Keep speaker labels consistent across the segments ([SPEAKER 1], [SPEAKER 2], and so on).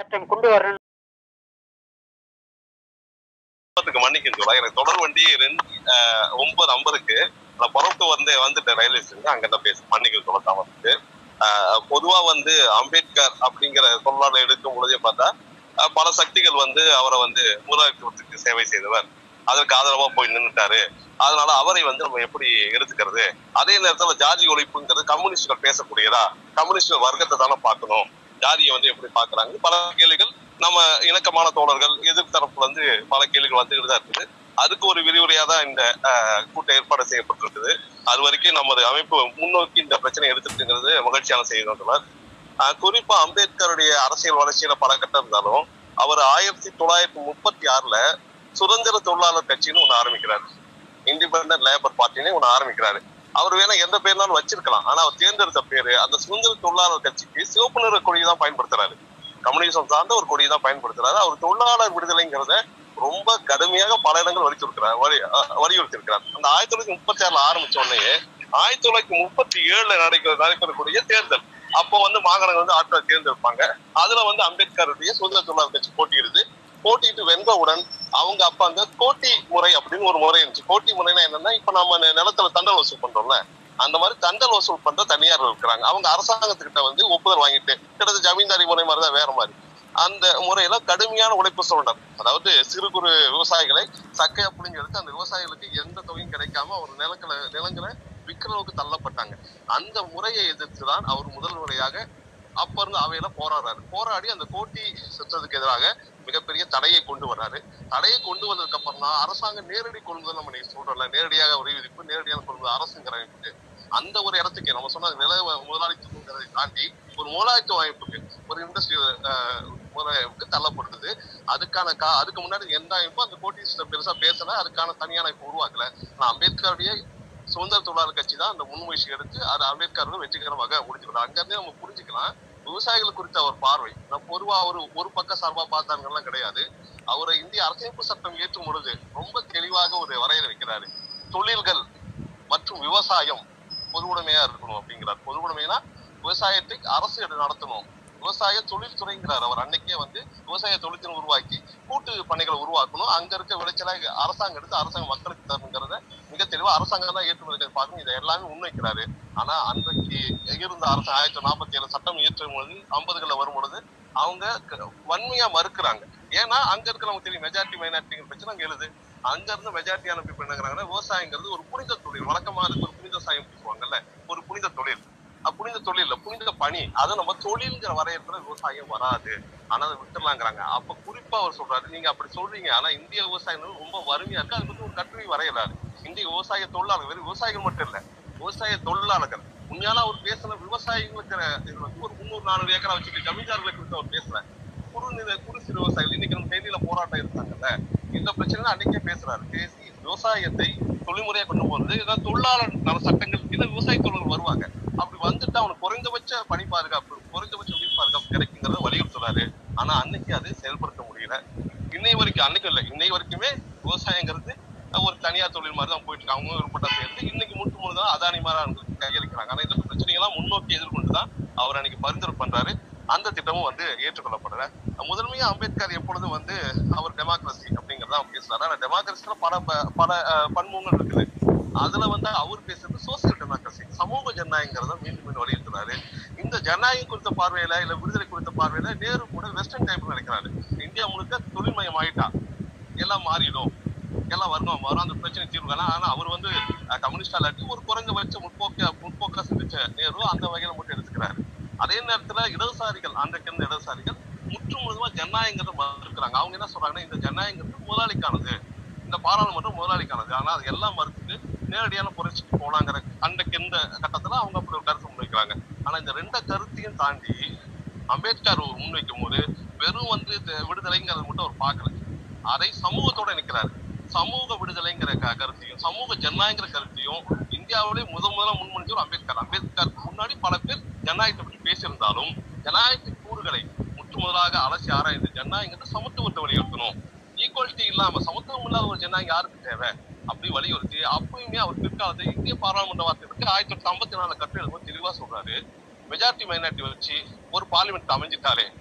[SPEAKER 1] சட்டம் கொண்டு வரணும்
[SPEAKER 2] விபத்துக்கு மன்னிக்கணும் சொல்ல எனக்கு தொடர் வண்டி ரெண்டு ஆஹ், ஒன்பது ஐம்பதுக்கு நான் புறத்து வந்து வந்துட்டேன் ரயில்வே ஸ்டேஷன் அங்க தான் பேச மன்னிக்கணும் சொல்ல தாமத்துக்கு பொதுவா வந்து அம்பேத்கர் அப்படிங்கிற சொல்லாடை எடுக்கும் பொழுதே பார்த்தா ஆஹ், பல சக்திகள் வந்து அவரை வந்து முதலாளித்துவத்துக்கு சேவை செய்தவர் அதற்கு ஆதரவா போய் நின்னுட்டாரு அதனால அவரை வந்து நம்ம எப்படி எடுத்துக்கிறது அதே நேரத்துல ஜாதி ஒழிப்புங்கிறது கம்யூனிஸ்டுகள் பேசக்கூடியதா கம்யூனிஸ்ட் வர்க்கத்தை தானே பார்க்கணும் ஜாதியை வந்து எப்படி பாக்குறாங்க பல கேள்விகள் நம்ம இணக்கமான தோழர்கள் எதிர் தரப்புல இருந்து பல கேள்விகள் வந்துகிட்டு தான் இருக்குது அதுக்கு ஒரு விரிவுரையா தான் இந்த ஆஹ், கூட்டம் ஏற்பாடு செய்யப்பட்டிருக்குது அது வரைக்கும் நமது அமைப்பு முன்னோக்கி இந்த பிரச்சனை எடுத்துட்டுங்கிறது மகிழ்ச்சியான செய்தி தான் தொடர். ஆஹ், குறிப்பா அம்பேத்கருடைய அரசியல் வளர்ச்சியில பல கட்டம் இருந்தாலும் அவர் ஆயிரத்தி தொள்ளாயிரத்தி முப்பத்தி ஆறுல சுதந்திர தொழிலாளர் கட்சின்னு ஒண்ணு ஆரம்பிக்கிறாரு இண்டிபெண்டன்ட் லேபர் பார்ட்டின்னு ஒண்ணு ஆரம்பிக்கிறாரு அவர் வேணா எந்த பேர்னாலும் வச்சிருக்கலாம் ஆனா அவர் தேர்ந்தெடுத்த பேரு அந்த சுதந்திர தொழிலாளர் கட்சிக்கு சிவப்பு நிற கொடியை தான் பயன்படுத்துறாரு கம்யூனிசம் சார்ந்த ஒரு கொடியை தான் பயன்படுத்துறாரு அவர் தொழிலாளர் விடுதலைங்கிறத ரொம்ப கடுமையாக பல இடங்கள் வலியுறுத்துறார் வலி அஹ் வலியுறுத்திருக்கிறார் அந்த ஆயிரத்தி தொள்ளாயிரத்தி முப்பத்தி ஆறுல ஆரம்பிச்ச உடனே ஆயிரத்தி தொள்ளாயிரத்தி முப்பத்தி ஏழுல நடைபெற நடைபெறக்கூடிய தேர்தல் அப்போ வந்து மாகாணங்கள் வந்து ஆட்களை தேர்ந்தெடுப்பாங்க அதுல வந்து அம்பேத்கருடைய சுதந்திர தொழிலாளர் கட்சி போட்டியிடுது போட்டியிட்டு வென்றவுடன் அவங்க அப்ப அந்த கோட்டி முறை அப்படின்னு ஒரு முறை இருந்துச்சு கோட்டி முறைனா என்னன்னா இப்ப நம்ம நி- நிலத்துல தண்டல் வசூல் பண்றோம்ல அந்த மாதிரி தண்டல் வசூல் பண்ற தனியார் இருக்கிறாங்க அவங்க அரசாங்கத்துக்கிட்ட வந்து ஒப்புதல் வாங்கிட்டு கிட்டத்தட்ட ஜமீன்தாரி முறை மாதிரி தான் வேற மாதிரி அந்த முறையில கடுமையான உழைப்பு சொல்றார் அதாவது சிறு குறு விவசாயிகளை சக்கையா புளிஞ்சு எடுத்து அந்த விவசாயிகளுக்கு எந்த தொகையும் கிடைக்காம ஒரு நிலங்களை நிலங்களை விற்கிறவுக்கு தள்ளப்பட்டாங்க அந்த முறையை எதிர்த்து தான் அவர் முதல் முறையாக அப்ப இருந்து அவையில போராடுறாரு போராடி அந்த கோட்டி சுற்றத்துக்கு எதிராக மிகப்பெரிய தடையை கொண்டு வர்றாரு தடையை கொண்டு வந்ததுக்கு அப்புறம் தான் அரசாங்கம் நேரடி கொள்முதல் நம்ம நீங்க சொல்றோம்ல நேரடியாக வரி விதிப்பு நேரடியான கொள்முதல் அரசுங்கிற அமைப்புக்கு அந்த ஒரு இடத்துக்கு நம்ம சொன்ன நில முதலாளித்துவங்கிறதை தாண்டி ஒரு முதலாளித்துவ அமைப்புக்கு ஒரு இண்டஸ்ட்ரி முறைக்கு தள்ளப்படுது அதுக்கான கா அதுக்கு முன்னாடி எந்த அமைப்பும் அந்த கோட்டி சிஸ்டம் பெருசா பேசல அதுக்கான தனியான அமைப்பு உருவாக்கல ஆனா அம்பேத்கருடைய சுதந்திர தொழிலாளர் கட்சி தான் அந்த முன்முயற்சி எடுத்து அது அம்பேத்கர் வெற்றிகரமாக முடிச்சிருக்காரு அங்க இருந்தே நம்ம புரிஞ்சுக்கலாம் விவசாயிகள் குறித்த அவர் பார்வை நம்ம பொதுவா அவர் ஒரு பக்க சார்பா பார்த்தாங்கலாம் கிடையாது அவரை இந்திய அரசியலமைப்பு சட்டம் ஏற்றும் பொழுது ரொம்ப தெளிவாக ஒரு வரையறை வைக்கிறாரு தொழில்கள் மற்றும் விவசாயம் பொது உடைமையா இருக்கணும் அப்படிங்கிறார் பொது உடைமைனா விவசாயத்தை அரசு எடு- நடத்தணும் விவசாய தொழில்துறைங்கிறார் அவர் அன்னைக்கே வந்து விவசாய தொழில்துறை உருவாக்கி கூட்டு பண்ணைகளை உருவாக்கணும் அங்க இருக்க விளைச்சலை அரசாங்கம் எடுத்து அரசாங்கம் மக்களுக்கு தரணுங்கிறத மிக தெளிவா அரசாங்கம் தான் ஏற்றுமதி பார்க்கணும் இதை எல்லாமே முன்வைக்கிறாரு ஆனா அன்றைக்கு இருந்த அரசு ஆயிரத்தி தொள்ளாயிரத்தி நாற்பத்தி ஏழு சட்டம் இயற்றும் பொழுது ஐம்பதுகளில் வரும் பொழுது அவங்க க- வன்மையா மறுக்கிறாங்க ஏன்னா அங்க இருக்க நமக்கு தெரியும் மெஜாரிட்டி மைனாரிட்டிங்கிற பிரச்சனை அங்க எழுது அங்க இருந்து மெஜாரிட்டியான பீப்புள் என்னங்கிறாங்கன்னா விவசாயங்கிறது ஒரு புனித தொழில் வழக்கமா இருக்கு ஒரு புனித சாயம் சொல்லுவாங்கல்ல ஒரு புனித தொழில் அது புனித தொழில் இல்ல புனித பணி அதை நம்ம தொழில்ங்கிற வரையறுக்கிற விவசாயம் வராது ஆனா அதை விட்டுலாங்கிறாங்க அப்ப குறிப்பா அவர் சொல்றாரு நீங்க அப்படி சொல்றீங்க ஆனா இந்திய விவசாயம் ரொம்ப வறுமையா இருக்கு அது வந்து ஒரு கட்டுரை வரையறாரு இந்திய விவசாய தொழிலாளர்கள் வெறும் விவசாயிகள் மட்டும் இல்ல விவசாய தொழிலாளர்கள் உண்மையால அவர் பேசுன விவசாயிகளுக்கு இது வந்து ஒரு முந்நூறு நானூறு ஏக்கரா வச்சுட்டு ஜமீன்தார்களை குறித்து அவர் பேசல குறு நில குறு சிறு விவசாயிகள் இன்னைக்கு நம்ம செய்தியில போராட்டம் இருக்காங்கல்ல இந்த பிரச்சனை அன்னைக்கே பேசுறாரு பேசி விவசாயத்தை தொழில்முறையா கொண்டு போறது ஏதாவது தொழிலாளர் நல சட்டங்கள் இதை விவசாய தொழில்கள் வருவாங்க அப்படி வந்துட்டு அவனுக்கு குறைந்தபட்ச பணி பாதுகாப்பு குறைந்தபட்ச உயிர் பாதுகாப்பு கிடைக்குங்கிறத வலியுறுத்துறாரு ஆனா அன்னைக்கு அது செயல்படுத்த முடியல இன்னை வரைக்கும் அன்னைக்கும் இல்ல இன்னை வரைக்குமே விவசாயங்கிறது ஒரு தனியார் தொழில் மாதிரி தான் போயிட்டு இருக்கு அவங்க விருப்பப்பட்ட சேர்த்து இன்னைக்கு முட்டு முழுதான் அதானி மாதிரி அவங்களுக்கு கையளிக்கிறாங்க ஆனா இந்த பிரச்சனைகள்லாம் முன்னோக்கி எதிர்கொண்டு தான் அவர் அன்னைக்கு பரிந்துரை பண்றாரு அந்த திட்டமும் வந்து ஏற்றுக்கொள்ளப்படல முதன்மையா அம்பேத்கர் எப்பொழுதும் வந்து அவர் டெமோக்ரஸி அப்படிங்கறத அவர் பேசுறாரு ஆனா டெமோக்ரஸில பல ப- பல அஹ், பன்முகங்கள் இருக்குது அதுல வந்து அவர் பேசுறது சோசியல் டெமோக்ரஸி சமூக ஜனநாயகங்கிறத மீண்டும் மீண்டும் வலியுறுத்துறாரு இந்த ஜனநாயகம் குறித்த பார்வையில இல்ல விடுதலை குறித்த பார்வையில நேரு கூட வெஸ்டர்ன் டைப் நினைக்கிறாரு இந்தியா முழுக்க தொழில்மயம் ஆயிட்டா எல்லாம் மாறிடும் எல்லாம் வரணும் வரும் அந்த பிரச்சனை தீர்வு காணலாம் ஆனா அவர் வந்து அஹ், கம்யூனிஸ்டா இல்லாட்டி ஒரு குறைந்தபட்ச முற்போக்க முற்போக்கா சிந்திச்ச நேரு அந்த வகையில மட்டும் எடுத்துக்கிறாரு அதே நேரத்துல இடதுசாரிகள் அன்றைக்கு இருந்த இடதுசாரிகள் முற்று முழுதுமா ஜனநாயகத்தை மறுக்கிறாங்க அவங்க என்ன சொல்றாங்கன்னா இந்த ஜனநாயகங்கிறது முதலாளிக்கானது இந்த பாராளுமன்றம் முதலாளிக்கானது ஆனா அது எல்லாம் மறுத்துட்டு நேரடியான புரட்சிக்கு போலாங்கிற அன்றைக்கு இந்த கட்டத்துல அவங்க அப்படி ஒரு கருத்து முன்வைக்கிறாங்க ஆனா இந்த ரெண்ட கருத்தையும் தாண்டி அம்பேத்கர் முன்வைக்கும் போது வெறும் வந்து இந்த விடுதலைங்கிறத மட்டும் அவர் பார்க்கல அதை சமூகத்தோட நிக்கிறாரு சமூக விடுதலைங்கிற க- கருத்தையும் சமூக ஜனநாயகங்கிற கருத்தையும் இந்தியாவிலே முத முதல்ல முன்மொழிஞ்சவர் அம்பேத்கர் அம்பேத்கருக்கு முன்னாடி பல பேர் ஜனநாயகத்தை பற்றி பேசியிருந்தாலும் ஜனநாயகத்தின் கூறுகளை முற்று முதலாக அலசி ஆராய்ந்து ஜனநாயகத்தை சமத்துவத்தை வலியுறுத்தணும் ஈக்குவாலிட்டி இல்லாம சமத்துவம் இல்லாத ஒரு ஜனநாயகம் யாருக்கு தேவை அப்படி வலியுறுத்தி அப்பயுமே அவர் பிற்காலத்தை இந்திய பாராளுமன்ற வார்த்தைகளுக்கு ஆயிரத்தி தொள்ளாயிரத்தி ஐம்பத்தி நாலு கட்டுரை எழுதும்போது தெளிவா சொல்றாரு மெஜாரிட்டி மைனாரிட்டி வச்சு ஒரு பார்லிமெண்ட் அமைஞ்சிட்டாலே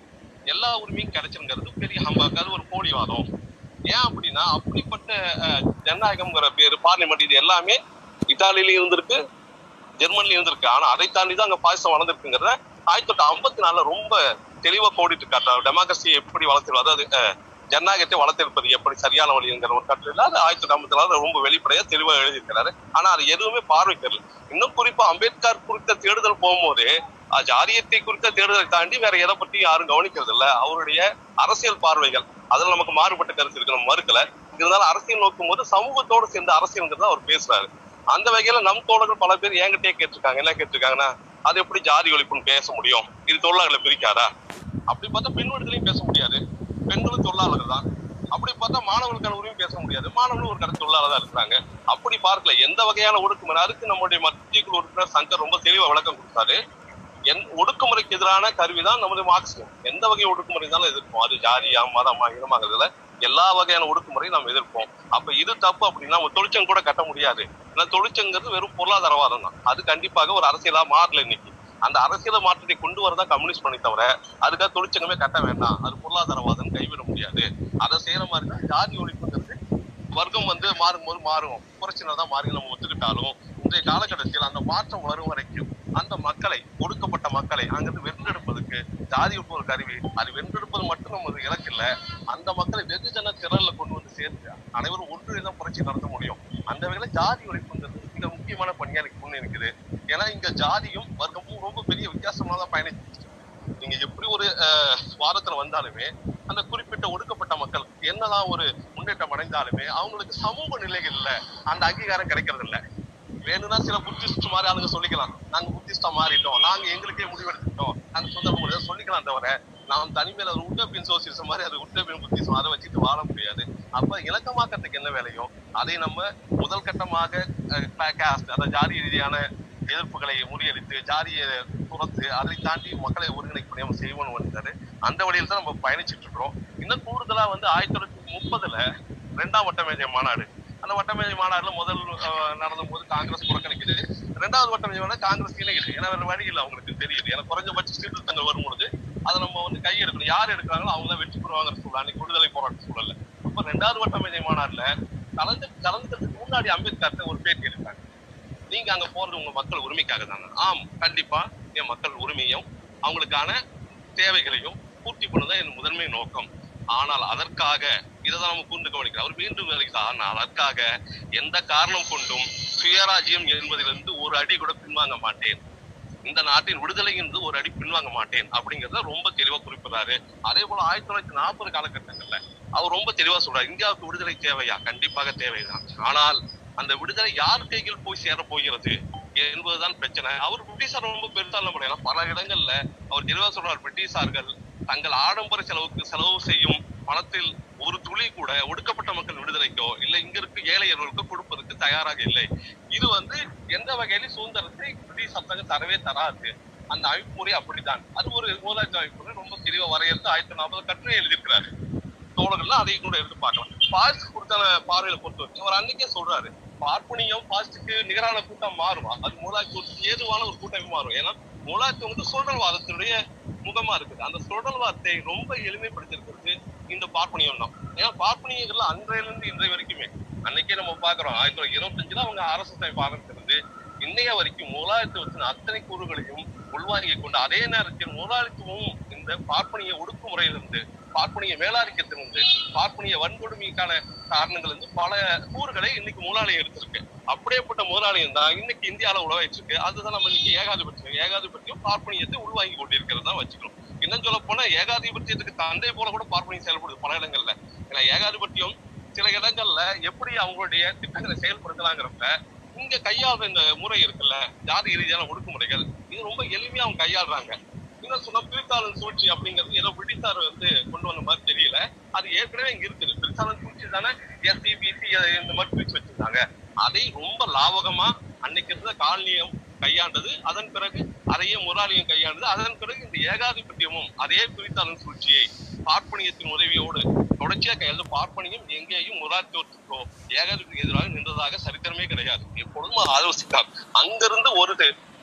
[SPEAKER 2] எல்லா உரிமையும் கிடைச்சிருங்கிறது பெரிய ஹம்பாக்கு அது ஒரு போலிவாதம் ஏன் அப்படின்னா அப்படிப்பட்ட அஹ், ஜனநாயகம்ங்கிற பேரு பார்லிமெண்ட் இது எல்லாமே இத்தாலியில இருந்திருக்கு ஜெர்மனில இருந்திருக்கு ஆனா அதை தாண்டி தான் அங்க பாயசம் வளர்ந்துருக்குங்கிறத ஆயிரத்தி தொள்ளாயிரத்தி ஐம்பத்தி நாலுல ரொம்ப தெளிவா கோடிட்டு காட்டுறாரு டெமோக்ரஸி எப்படி வளர்த்து அதாவது அஹ், ஜனநாயகத்தை வளர்த்திருப்பது எப்படி சரியான வழிங்கிற ஒரு கட்டுரையில அது ஆயிரத்தி தொள்ளாயிரத்தி ஐம்பத்தி நாலுல ரொம்ப வெளிப்படையா தெளிவா எழுதியிருக்கிறாரு ஆனா அது எதுவுமே பார்வைக்கல இன்னும் குறிப்பா அம்பேத்கர் குறித்த தேடுதல் போகும்போது அஹ், ஜாதியத்தை குறித்த தேடுதலை தாண்டி வேற எதை பத்தி யாரும் கவனிக்கிறது இல்ல அவருடைய அரசியல் பார்வைகள் அதுல நமக்கு மாறுபட்ட கருத்து இருக்கு நம்ம மறுக்கல இருந்தாலும் அரசியல் நோக்கும் போது சமூகத்தோடு சேர்ந்து அரசியல்ங்கிறத அவர் பேசுறாரு அந்த வகையில நம் தோழர்கள் பல பேர் என்கிட்டயே கேட்டிருக்காங்க என்ன கேட்டிருக்காங்கன்னா அது எப்படி ஜாதி ஒழிப்புன்னு பேச முடியும் இது தொழிலாளர்களை பிரிக்காதா அப்படி பார்த்தா பெண் விடுதலையும் பேச முடியாது பெண்களும் தொழிலாளர்கள் தான் அப்படி பார்த்தா மாணவர்களுக்கான உரிமையும் பேச முடியாது மாணவர்களும் ஒரு கடை தொழிலாளர் தான் இருக்கிறாங்க அப்படி பார்க்கல எந்த வகையான ஒடுக்குமுறை அதுக்கு நம்முடைய மத்திய குழு உறுப்பினர் சங்கர் ரொம்ப தெளிவா விளக்கம் கொடுத்தாரு என் ஒடுக்குமுறைக்கு எதிரான கருவி தான் நமது மார்க்சியம் எந்த வகை ஒடுக்குமுறை இருந்தாலும் எதிர்ப்போம் அது ஜாதியா மதமா இனமாகிறதுல எல்லா வகையான ஒடுக்குமுறையும் நம்ம எதிர்ப்போம் அப்ப இது தப்பு அப்படின்னா நம்ம தொழிற்சங்கம் கூட கட்ட முடியாது ஏன்னா தொழிற்சங்கிறது வெறும் பொருளாதாரவாதம் தான் அது கண்டிப்பாக ஒரு அரசியலா மாறல இன்னைக்கு அந்த அரசியல மாற்றத்தை கொண்டு வரதா கம்யூனிஸ்ட் பண்ணி தவிர அதுக்காக தொழிற்சங்கமே கட்ட வேண்டாம் அது பொருளாதாரவாதம் கைவிட முடியாது அதை செய்யற மாதிரி தான் ஜாதி ஒழிப்புங்கிறது வர்க்கம் வந்து மாறும்போது மாறும் புரட்சியில தான் மாறி நம்ம ஒத்துக்கிட்டாலும் இன்றைய காலகட்டத்தில் அந்த மாற்றம் வரும் வரைக்கும் அந்த மக்களை ஒடுக்கப்பட்ட மக்களை அங்கிருந்து வென்றெடுப்பதற்கு ஜாதி ஒப்பு ஒரு கருவி அது வென்றெடுப்பது மட்டும் நமது இலக்கு இல்ல அந்த மக்களை வெகுஜன திரள்ல கொண்டு வந்து சேர்த்து அனைவரும் ஒன்று தான் புரட்சி நடத்த முடியும் அந்த வகையில ஜாதி ஒழிப்புங்கிறது மிக முக்கியமான பணியா எனக்கு முன் இருக்குது ஏன்னா இங்க ஜாதியும் வர்க்கமும் ரொம்ப பெரிய வித்தியாசமா தான் பயணிச்சு நீங்க எப்படி ஒரு அஹ், வாதத்துல வந்தாலுமே அந்த குறிப்பிட்ட ஒடுக்கப்பட்ட மக்கள் என்னதான் ஒரு முன்னேற்றம் அடைந்தாலுமே அவங்களுக்கு சமூக நிலைகள்ல அந்த அங்கீகாரம் கிடைக்கிறது இல்ல வேணும்னா சில புத்திஸ்ட் மாதிரி ஆளுங்க சொல்லிக்கலாம் நாங்க புத்திஸ்டா மாறிட்டோம் நாங்க எங்களுக்கே முடிவெடுத்துட்டோம் நாங்க சொந்த முடிவு சொல்லிக்கலாம் தவிர நாம் தனிமையில ஒரு உட்டபின் சோசியலிசம் மாதிரி அது உட்டபின் புத்திசம் அதை வச்சுட்டு வாழ முடியாது அப்ப இலக்கமாக்கத்துக்கு என்ன வேலையோ அதை நம்ம முதல் கட்டமாக காஸ்ட் அதாவது ஜாதி ரீதியான எதிர்ப்புகளை முறியடித்து ஜாதியை துரத்து அதை தாண்டி மக்களை ஒருங்கிணைக்க நம்ம செய்வோம்னு வந்தாரு அந்த வழியில தான் நம்ம பயணிச்சுட்டு இருக்கிறோம் இன்னும் கூடுதலா வந்து ஆயிரத்தி தொள்ளாயிரத்தி முப்பதுல ரெண்டாம் வட்டமேஜை மாநாடு அந்த வட்டமேஜை மாநாடுல முதல் அஹ், நடந்த போது காங்கிரஸ் புறக்கணிக்குது ரெண்டாவது வட்டமேஜை மாநாடு காங்கிரஸ் இணையுது ஏன்னா வேற வழி இல்லை அவங்களுக்கு தெரியுது ஏன்னா குறைஞ்சபட்ச சீர்திருத்தங்கள் வரும்பொழுது அதை நம்ம வந்து கையெடுக்கணும் யார் எடுக்கிறாங்களோ அவங்க தான் வெற்றி பெறுவாங்கிற சூழல் அன்னைக்கு விடுதலை போராட்ட சூழல்ல அப்ப ரெண்டாவது வட்டமேஜை மாநாடுல கலந்து கலந்துக்கிறதுக்கு முன்னாடி அம்பேத்கர்ட்ட ஒரு பேட்டி எடுத்தாங்க நீங்க அங்க போறது உங்க மக்கள் உரிமைக்காக தானே ஆம் கண்டிப்பா என் மக்கள் உரிமையும் அவங்களுக்கான தேவைகளையும் பூர்த்தி பண்ணதான் என் முதன்மை நோக்கம் ஆனால் அதற்காக இதைதான் நம்ம கூர்ந்து கவனிக்கிறோம் அவர் மீண்டும் வருகிறார் ஆனால் அதற்காக எந்த காரணம் கொண்டும் சுயராஜ்யம் என்பதிலிருந்து ஒரு அடி கூட பின்வாங்க மாட்டேன் இந்த நாட்டின் விடுதலை என்று ஒரு அடி பின்வாங்க மாட்டேன் அப்படிங்கறத ரொம்ப தெளிவா குறிப்பிடுறாரு அதே போல ஆயிரத்தி தொள்ளாயிரத்தி நாற்பது காலகட்டங்கள்ல அவர் ரொம்ப தெளிவா சொல்றாரு இந்தியாவுக்கு விடுதலை தேவையா கண்டிப்பாக தேவைதான் ஆனால் அந்த விடுதலை யார் கையில் போய் சேர போகிறது என்பதுதான் பிரச்சனை அவர் பிரிட்டிஷார் ரொம்ப பெருசால முடியல பல இடங்கள்ல அவர் தெளிவா சொல்றார் பிரிட்டிஷார்கள் தங்கள் ஆடம்பர செலவுக்கு செலவு செய்யும் பணத்தில் ஒரு துளி கூட ஒடுக்கப்பட்ட மக்கள் விடுதலைக்கோ இல்ல இங்க இருக்க ஏழையர்களுக்கோ கொடுப்பதற்கு தயாராக இல்லை இது வந்து எந்த வகையிலும் சுதந்திரத்தை பிரிட்டிஷ் அரசாங்கம் தரவே தராது அந்த அமைப்பு முறை அப்படித்தான் அது ஒரு முதலாளித்துவ அமைப்பு முறை ரொம்ப தெளிவா வரையறுத்து ஆயிரத்தி நாற்பது கட்டுரை எழுதியிருக்கிறாரு தோழர்கள்லாம் அதையும் கூட எடுத்து பார்க்கலாம் பாஸ்ட் கொடுத்த பார்வையில பொறுத்த வரைக்கும் அவர் அன்னைக்கே சொல்றாரு பார்ப்பனியம் பாஸ்டுக்கு நிகரான கூட்டம் மாறும் அது மூலாய்த்துவத்துக்கு ஏதுவான ஒரு கூட்டமே மாறும் ஏன்னா மூலாய்த்துவம் வந்து சுழல்வாதத்தினுடைய முகமா இருக்குது அந்த சுழல்வாதத்தை ரொம்ப எளிமைப்படுத்திருக்கிறது இந்த பார்ப்பனியம் தான் ஏன்னா பார்ப்பனியங்கள்ல அன்றையிலிருந்து இன்றைய வரைக்குமே அன்னைக்கே நம்ம பாக்குறோம் ஆயிரத்தி தொள்ளாயிரத்தி இருபத்தஞ்சுல அவங்க அரசு அமைப்பு ஆரம்பிச்சிருந்து இன்னைய வரைக்கும் முதலாளித்துவத்தின் அத்தனை கூறுகளையும் உள்வாங்கிக் கொண்டு அதே நேரத்தில் முதலாளித்துவமும் இந்த பார்ப்பனிய ஒடுக்குமுறையிலிருந்து பார்ப்பனிய மேலாதிக்கத்திலிருந்து பார்ப்பனிய வன்கொடுமைக்கான காரணங்கள் இருந்து பல கூறுகளை இன்னைக்கு முதலாளியம் எடுத்திருக்கு அப்படியேப்பட்ட முதலாளியம் தான் இன்னைக்கு இந்தியால உழவாயிட்டு இருக்கு அதுதான் நம்ம இன்னைக்கு ஏகாதிபத்தியம் ஏகாதிபத்தியம் பார்ப்பனியத்தை உள்வாங்கி கொண்டிருக்கிறதா வச்சுக்கணும் இன்னும் சொல்ல போனா ஏகாதிபத்தியத்துக்கு தந்தை போல கூட பார்ப்பனியம் செயல்படுது பல இடங்கள்ல ஏன்னா ஏகாதிபத்தியம் சில இடங்கள்ல எப்படி அவங்களுடைய திட்டங்களை செயல்படுத்தலாங்கிறப்ப இங்க கையாளுற இந்த முறை இருக்குல்ல ஜாதி ரீதியான ஒடுக்குமுறைகள் இது ரொம்ப எளிமையா அவங்க கையாளுறாங்க இன்னும் சொன்னா பிரித்தாளன் சூழ்ச்சி அப்படிங்கிறது ஏதோ பிரித்தார் வந்து கொண்டு வந்த மாதிரி தெரியல அது ஏற்கனவே இங்க இருக்குது பிரித்தாளன் சூழ்ச்சி தானே எஸ்சி பிசி இந்த மாதிரி பிரிச்சு வச்சிருந்தாங்க அதை ரொம்ப லாபகமா அன்னைக்கு இருந்த காலனியம் கையாண்டது அதன் பிறகு அதையே முதலாளியம் கையாண்டது அதன் பிறகு இந்த ஏகாதிபத்தியமும் அதே பிரித்தாளன் சூழ்ச்சியை பார்ப்பனியத்தின் உதவியோடு தொடர்ச்சியா கையாளது பார்ப்பனியம் எங்கேயும் முதலாளித்துவத்துக்கோ ஏகாதிபத்திக்கு எதிராக நின்றதாக சரித்திரமே கிடையாது எப்பொழுதும் ஆலோசித்தார் அங்கிருந்து ஒரு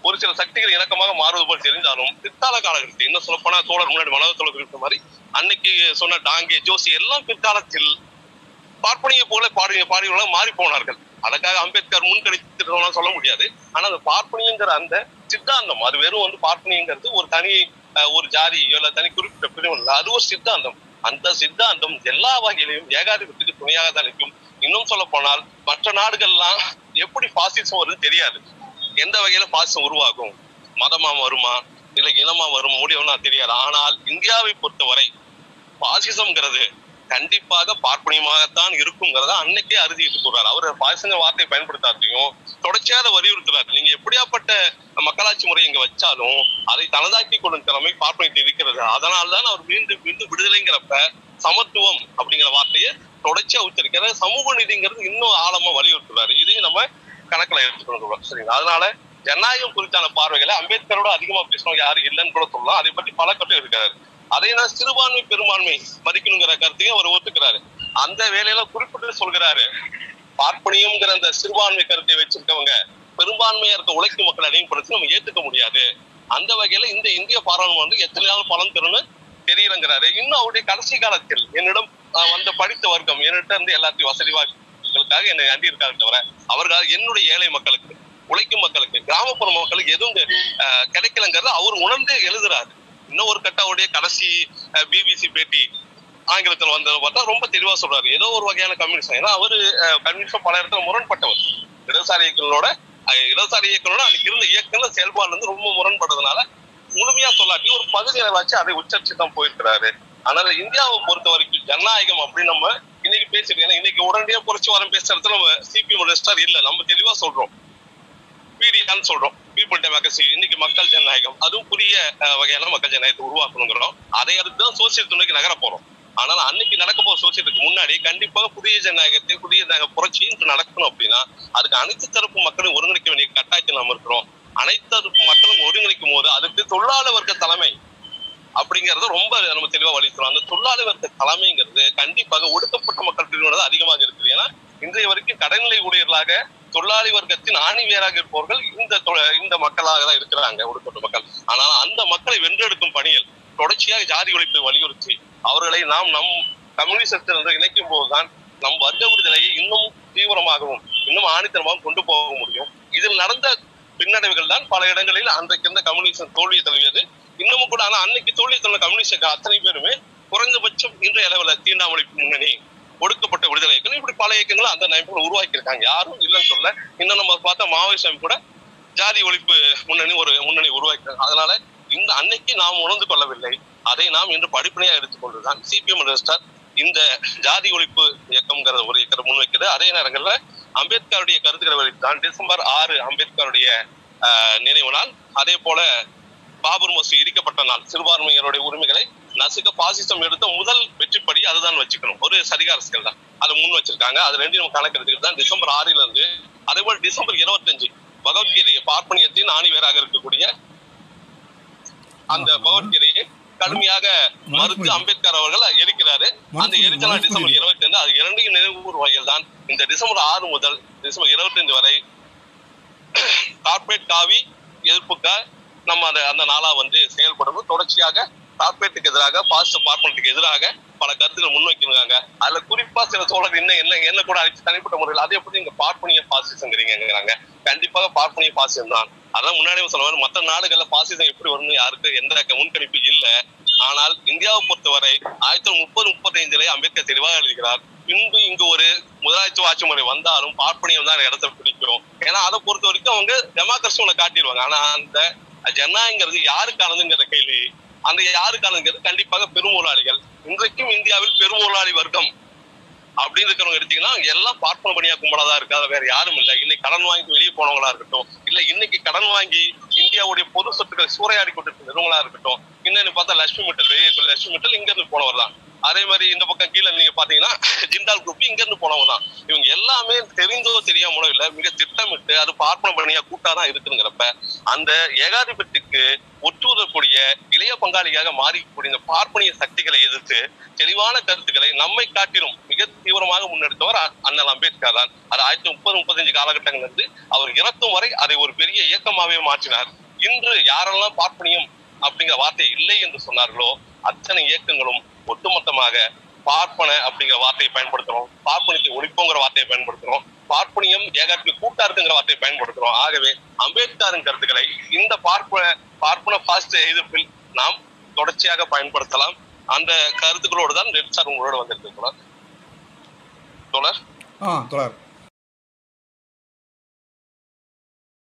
[SPEAKER 2] ஒரு சில சக்திகள் இணக்கமாக மாறுவது போல் தெரிந்தாலும் பிற்கால காலகட்டத்தில் இன்னும் சொல்ல போனா தோழர் முன்னாடி மனத தோழர் குறிப்பிட்ட மாதிரி அன்னைக்கு சொன்ன டாங்கே ஜோசி எல்லாம் பிற்காலத்தில் பார்ப்பனிய போல பாடி பாடியவர்களாக மாறி போனார்கள் அதுக்காக அம்பேத்கர் முன்கணித்து சொல்ல முடியாது ஆனா அந்த பார்ப்பனியங்கிற அந்த சித்தாந்தம் அது வெறும் வந்து பார்ப்பனியங்கிறது ஒரு தனி அஹ், ஒரு ஜாதி இல்ல தனி குறிப்பிட்ட பிரிவு இல்ல அது ஒரு சித்தாந்தம் அந்த சித்தாந்தம் எல்லா வகையிலையும் ஏகாதிபத்துக்கு துணையாக தான் நிற்கும் இன்னும் சொல்ல போனால் மற்ற நாடுகள்லாம் எப்படி பாசிசம் வருது தெரியாது எந்த வகையில பாசிசம் உருவாகும் மதமா வருமா இல்ல இனமா வரும் முடியும்னா தெரியாது ஆனால் இந்தியாவை பொறுத்தவரை பாசிசம்ங்கிறது கண்டிப்பாக பார்ப்பனியமாகத்தான் இருக்குங்கிறத அன்னைக்கே அறுதிட்டு போறாரு அவர் பாசிசங்க வார்த்தையை பயன்படுத்தாதையும் தொடர்ச்சியாக வலியுறுத்துறாரு நீங்க எப்படியாப்பட்ட மக்களாட்சி முறை இங்க வச்சாலும் அதை தனதாக்கி கொள்ளும் திறமை பார்ப்பனியத்தில் இருக்கிறது அதனால்தான் அவர் மீண்டும் மீண்டும் விடுதலைங்கிறப்ப சமத்துவம் அப்படிங்கிற வார்த்தையை தொடர்ச்சியா உச்சரிக்கிறார் சமூக நீதிங்கிறது இன்னும் ஆழமா வலியுறுத்துறாரு இதையும் நம்ம கணக்குல எடுத்துக்கணும் சரிங்களா அதனால ஜனநாயகம் குறித்தான பார்வைகளை அம்பேத்கரோட அதிகமா பேசணும் யாரும் இல்லைன்னு கூட சொல்லலாம் அதை பற்றி பல கட்டம் இருக்காரு அதே நான் சிறுபான்மை பெரும்பான்மை மதிக்கணுங்கிற கருத்தையும் அவர் ஒத்துக்கிறாரு அந்த வேலையில குறிப்பிட்டு சொல்கிறாரு பார்ப்பனியம்ங்கிற அந்த சிறுபான்மை கருத்தை வச்சிருக்கவங்க பெரும்பான்மையா இருக்க உழைக்கும் மக்கள் அடிமைப்படுத்தி நம்ம ஏத்துக்க முடியாது அந்த வகையில இந்த இந்திய பாராளுமன்றம் எத்தனை நாள் பலன் தரும்னு தெரியலங்கிறாரு இன்னும் அவருடைய கடைசி காலத்தில் என்னிடம் ஆஹ், வந்த படித்த வர்க்கம் என்னிட்ட இருந்து எல்லாத்தையும் வசதி வாய்ப்புகளுக்காக என்னை அண்டி இருக்காரு தவிர அவர்கள் என்னுடைய ஏழை மக்களுக்கு உழைக்கும் மக்களுக்கு கிராமப்புற மக்களுக்கு எதுவும் ஆஹ், கிடைக்கலங்கிறத அவர் உணர்ந்து எழுதுறாரு இன்னும் ஒரு கட்ட அவருடைய கடைசி பிபிசி பேட்டி ஆங்கிலத்தில் வந்ததை பார்த்தா ரொம்ப தெளிவா சொல்றாரு ஏதோ ஒரு வகையான கம்யூனிசம் ஏன்னா அவரு கம்யூனிசம் பல இடத்துல முரண்பட்டவர் இடதுசாரி இயக்கங்களோட அஹ், இடதுசாரி இயக்கங்களோட அன்னைக்கு இருந்த இயக்கங்கள் செயல்பாடு வந்து ரொம்ப முரண்படுறதுனால முழுமையா சொல்லாட்டி ஒரு பகுதி அளவாச்சு அதை உச்சரிச்சு தான் போயிருக்கிறாரு அதனால இந்தியாவை பொறுத்த வரைக்கும் ஜனநாயகம் அப்படின்னு நம்ம இன்னைக்கு பேசிருக்கோம் ஏன்னா இன்னைக்கு உடனடியா புரட்சி வரம் பேசுறதுல நம்ம சிபிஎம் ரெஸ்டார் இல்ல நம்ம தெளிவா சொல்றோம் பீடியான்னு சொல்றோம் பீப்புள் டெமோக்ரஸி இன்னைக்கு மக்கள் ஜனநாயகம் அதுவும் புதிய அஹ், வகையான மக்கள் ஜனநாயகத்தை உருவாக்கணுங்கிறோம் அதை அடுத்து தான் சோசியல் துணைக்கு நகர போறோம் ஆனால் அன்னைக்கு நடக்க போற சோசியலுக்கு முன்னாடி கண்டிப்பாக புதிய ஜனநாயகத்தை புதிய ஜனநாயக புரட்சி இன்று நடக்கணும் அப்படின்னா அதுக்கு அனைத்து தரப்பு மக்களும் ஒருங்கிணைக்க வேண்டிய கட்டாயத்தில் நம்ம இருக்கிறோம் அனைத்து தரப்பு மக்களும் ஒருங்கிணைக்கும் போது அதுக்கு தொழிலாளர் வர்க்க தலைமை அப்படிங்கறத ரொம்ப நம்ம தெளிவா வலியுறுத்துறோம் அந்த தொழிலாளர் வர்க்க தலைமைங்கிறது கண்டிப்பாக ஒடுக்கப்பட்ட மக்கள் பிரிவினது அதிகமாக இருக்குது ஏன்னா இன்றைய வரைக்கும் கடைநிலை ஊழியர்களாக தொழிலாளி வர்க்கத்தின் ஆணி வேராக இருப்பவர்கள் இந்த தொ- இந்த மக்களாக தான் இருக்கிறாங்க ஒடுக்கப்பட்ட மக்கள் ஆனால் அந்த மக்களை வென்றெடுக்கும் பணியில் தொடர்ச்சியாக ஜாதி ஒழிப்பை வலியுறுத்தி அவர்களை நாம் நம் கம்யூனிசத்திலிருந்து இணைக்கும் போதுதான் நம் வர்க்க விடுதலையை இன்னும் தீவிரமாகவும் இன்னும் ஆணித்தரமாகவும் கொண்டு போக முடியும் இதில் நடந்த பின்னடைவுகள் தான் பல இடங்களில் அன்றைக்கு இருந்த கம்யூனிசம் தோல்வியை தழுவியது இன்னமும் கூட ஆனா அன்னைக்கு தோல்வியை தழுவின கம்யூனிஸ்ட் அத்தனை பேருமே குறைந்தபட்சம் இன்றைய அளவில் தீண்டாமொழிப்பு முன்னணி ஒடுக்கப்பட்ட விடுதலை இயக்கம் இப்படி பல இயக்கங்களும் அந்த அமைப்புகள் உருவாக்கி இருக்காங்க யாரும் இல்லைன்னு சொல்ல இன்னும் நம்ம பார்த்தா மாவோயிஸ்ட் அமைப்பு கூட ஜாதி ஒழிப்பு முன்னணி ஒரு முன்னணி உருவாக்கிறாங்க அதனால இந்த அன்னைக்கு நாம் உணர்ந்து கொள்ளவில்லை அதை நாம் இன்று படிப்பனையா எடுத்துக்கொண்டுதான் சிபிஎம் ரெஜிஸ்டர் இந்த ஜாதி ஒழிப்பு இயக்கம்ங்கிற ஒரு இயக்கத்தை முன்வைக்கிறது அதே நேரங்கள்ல அம்பேத்கருடைய கருத்துக்களை வெளியிட்டான் டிசம்பர் ஆறு அம்பேத்கருடைய ஆஹ், நினைவு நாள் அதே போல பாபர் மசூதி இடிக்கப்பட்ட நாள் சிறுபான்மையினருடைய உரிமைகளை நசுக்க பாசிசம் எடுத்த முதல் வெற்றிப்படி அதுதான் வச்சுக்கணும் ஒரு சதிகார அரசியல் தான் அதை முன் வச்சிருக்காங்க அது ரெண்டையும் நம்ம கணக்கெடுத்துக்கிட்டு தான் டிசம்பர் ஆறில இருந்து அதே போல டிசம்பர் இருபத்தஞ்சு பகவத்கீதையை பார்ப்பனியத்தின் ஆணிவேராக இருக்கக்கூடிய அந்த பகவத்கீதையை கடுமையாக மறுத்து அம்பேத்கர் அவர்கள் எரிக்கிறாரு அந்த எரிச்சலா டிசம்பர் இருபத்தி ஐந்து அது இரண்டையும் நினைவுகூர் வகையில் தான் இந்த டிசம்பர் ஆறு முதல் டிசம்பர் இருபத்தி ஐந்து வரை கார்ப்பரேட் காவி எதிர்ப்புக்காக நம்ம அந்த அந்த நாளா வந்து செயல்படணும் தொடர்ச்சியாக கார்ப்பரேட்டுக்கு எதிராக பாசிச பார்ப்பனத்துக்கு எதிராக பல கருத்துக்கள் முன்வைக்கிறாங்க அதுல குறிப்பா சில சோழர் என்ன என்ன என்ன கூட அழைச்சு தனிப்பட்ட முறையில் அதை எப்படி நீங்க பார்ப்பனிய பாசிசங்கிறீங்கிறாங்க கண்டிப்பாக பார்ப்பனிய பாசிசம் தான் அதான் முன்னாடியே சொன்ன மாதிரி மற்ற நாடுகள்ல பாசிசம் எப்படி வரும்னு யாருக்கு எந்த முன்கணிப்பு இல்ல ஆனால் இந்தியாவை பொறுத்தவரை ஆயிரத்தி தொள்ளாயிரத்தி முப்பது முப்பத்தைந்துல அம்பேத்கர் தெளிவாக எழுதுகிறார் பின்பு இங்கு ஒரு முதலாளித்துவ ஆட்சி முறை வந்தாலும் பார்ப்பனியம் தான் இடத்தை பிடிக்கும் ஏன்னா அதை பொறுத்த வரைக்கும் அவங்க டெமோக்ரஸி ஒண்ணு காட்டிடுவாங்க ஆனா அந்த ஜனநாயகங்கிறது யாருக்கானதுங்கிற கேள்வி அந்த யாருக்கானதுங்கிறது கண்டிப்பாக பெருமூலாளிகள் இன்றைக்கும் இந்தியாவில் பெருமூலாளி வர்க்கம் அப்படின்னு இருக்கிறவங்க எடுத்தீங்கன்னா அங்க எல்லாம் பார்ப்பன பணியா கும்பலா இருக்கு அது வேற யாரும் இல்ல இன்னைக்கு கடன் வாங்கி வெளியே போனவங்களா இருக்கட்டும் இல்ல இன்னைக்கு கடன் வாங்கி இந்தியாவுடைய பொது சொத்துக்களை சூறையாடி கொண்டிருக்க நிறுவனங்களா இருக்கட்டும் இன்னொன்னு பார்த்தா லட்சுமி மிட்டல் வெளியே இருக்கிற லட்சுமி மிட்டல் இங்க இருந்து போனவர் தான் அதே மாதிரி இந்த பக்கம் கீழே நீங்க பாத்தீங்கன்னா ஜிண்டால் குரூப் இங்க இருந்து போனவங்க தான் இவங்க எல்லாமே தெரிந்தோ தெரியாமலோ இல்ல மிக திட்டமிட்டு அது பார்ப்பன பணியா கூட்டாதான் இருக்குங்கிறப்ப அந்த ஏகாதிபத்திய பார்ப்பனியத்திற்கு ஒற்றுவதற்குரிய இளைய பங்காளியாக மாறிக்கூடிய இந்த பார்ப்பனிய சக்திகளை எதிர்த்து தெளிவான கருத்துக்களை நம்மை காட்டிலும் மிக தீவிரமாக முன்னெடுத்தவர் அ- அண்ணல் அம்பேத்கர் தான் அது ஆயிரத்தி முப்பது முப்பத்தஞ்சு காலகட்டங்கள் இருந்து அவர் இறக்கும் வரை அதை ஒரு பெரிய இயக்கமாகவே மாற்றினார் இன்று யாரெல்லாம் பார்ப்பனியம் அப்படிங்கிற வார்த்தை இல்லை என்று சொன்னார்களோ அத்தனை இயக்கங்களும் ஒட்டுமொத்தமாக பார்ப்பன அப்படிங்கிற வார்த்தையை பயன்படுத்துறோம் பார்ப்பனியத்தை ஒழிப்போங்கிற வார்த்தையை பயன்படுத்துறோம் பார்ப்பனியம் ஏகாட்சி கூட்டா இருக்குங்கிற வார்த்தையை பயன்படுத்துறோம் ஆகவே அம்பேத்கரின் கருத்துக்களை இந்த பார்ப்பன பார்ப்பன பாஸ்ட் எதிர்ப்பில் நாம் தொடர்ச்சியாக பயன்படுத்தலாம் அந்த கருத்துக்களோடு தான் ரெட் சார் உங்களோட வந்திருக்கு தோழர் தோழர்
[SPEAKER 1] ஆ தொடர்